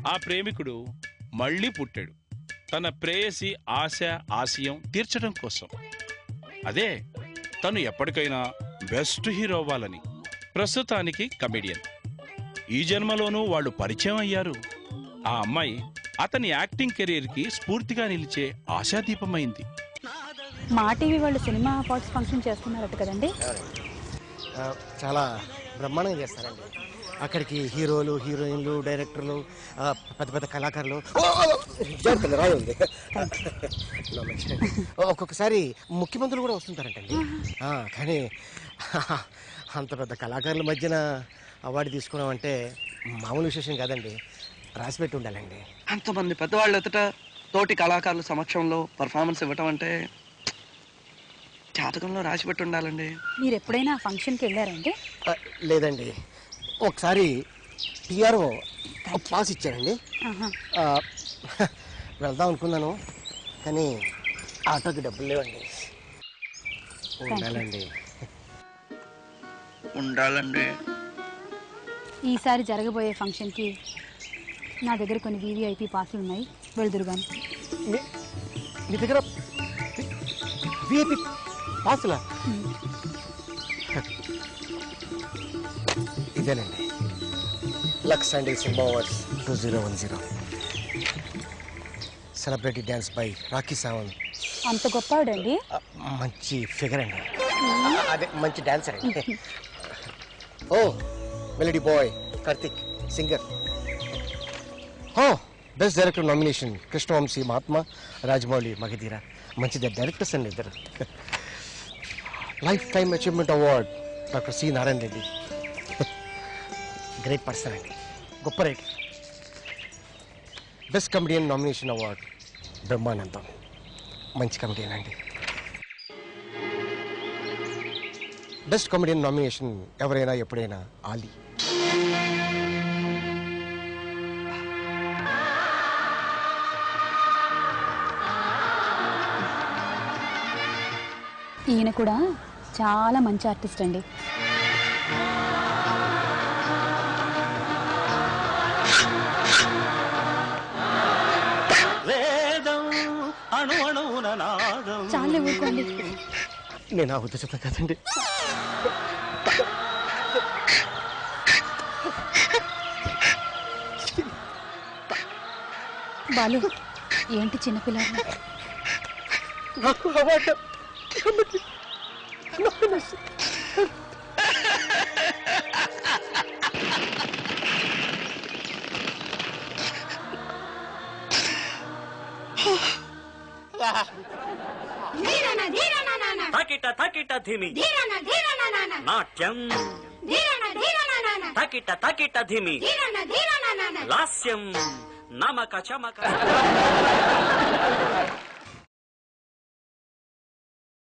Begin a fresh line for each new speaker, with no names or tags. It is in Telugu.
ఆ ప్రేమికుడు మళ్ళీ పుట్టాడు తన ప్రేయసి ఆశ ఆశయం తీర్చడం కోసం అదే తను ఎప్పటికైనా బెస్ట్ హీరో అవ్వాలని ప్రస్తుతానికి కమెడియన్ ఈ జన్మలోనూ వాళ్ళు పరిచయం అయ్యారు ఆ అమ్మాయి అతని యాక్టింగ్ కెరీర్కి స్ఫూర్తిగా నిలిచే ఆశాదీపమైంది
మా టీవీ వాళ్ళు సినిమా అవార్డ్స్ ఫంక్షన్ చేస్తున్నారట కదండి
ఆ, చాలా బ్రహ్మాండంగా చేస్తారండి అక్కడికి హీరోలు హీరోయిన్లు డైరెక్టర్లు ఆ, పెద్ద పెద్ద కళాకారులు ఓ, ఓ, జాగ్రత్త, రాయి ఉంది No mention. ఒక్కొక్కసారి ముఖ్యమంత్రులు కూడా వస్తుంటారంటండి ఆ, కానీ అంత పెద్ద కళాకారుల మధ్యన అవార్డు తీసుకోవడం అంటే మామూలు విశేషం కాదండి రాసిపెట్టి ఉండాలండి
అంతమంది పెద్దవాళ్ళు ఎదుట తోటి కళాకారుల సమక్షంలో పర్ఫార్మెన్స్ ఇవ్వటం అంటే జాతకంలో రాసి పెట్టి ఉండాలండి
మీరు ఎప్పుడైనా ఫంక్షన్కి వెళ్ళారండి
ఆ, లేదండి ఒకసారి టీఆర్ఓ పాస్ ఇచ్చారండి
ఆహా.
ఆ, వెళ్దాం అనుకున్నాను కానీ ఆటోకి డబ్బులు లేవండి ఉండాలండి
ఉండాలండి
ఈసారి జరగబోయే ఫంక్షన్కి నా దగ్గర కొన్ని వీవీఐపీ పాసులు ఉన్నాయి వెళ్దురుగాను
మీ- మీ దగ్గర విఐపి పాసులా ఇదేనండి Lux sandal cinema awards two zero one zero celebrity dance by Rakhi Sawant
అంత గొప్పవాడండి
ఆ, మంచి ఫిగర్ అండి అదే మంచి డాన్సర్ అండి ఓ మెలడీ బాయ్ కార్తిక్ సింగర్ ఓ best director nomination Krishnavamsi Mahatma Rajamouli Magadheera మంచి డైరెక్టర్స్ అండి ఇద్దరు life time achievement award doctor C Narayana Reddy great person అండి గొప్ప writer best comedian nomination award Brahmanandam మంచి కమెడియన్ అండి బెస్ట్ కమెడియన్ నామినేషన్ ఎవరైనా ఎప్పుడైనా ఆలీ
ఈయన కూడా చాలా మంచి ఆర్టిస్ట్ అండి
వేదం అణు అణువున నాదం
చాలా ఊరుకోండి
నేను ఆ ఉద్దేశం కదండి
బాలు ఏంటి చిన్నపిల్లలు
నాకు అవార్డు
ధీరన ధీరన నాన
తకిట తకిట ధిమి
ధీరన ధీరన నాన
నాట్యం
ధీరన ధీరన నాన
తకిట తకిట ధిమి
ధీరన ధీరన నాన
లాస్యం నమక చమక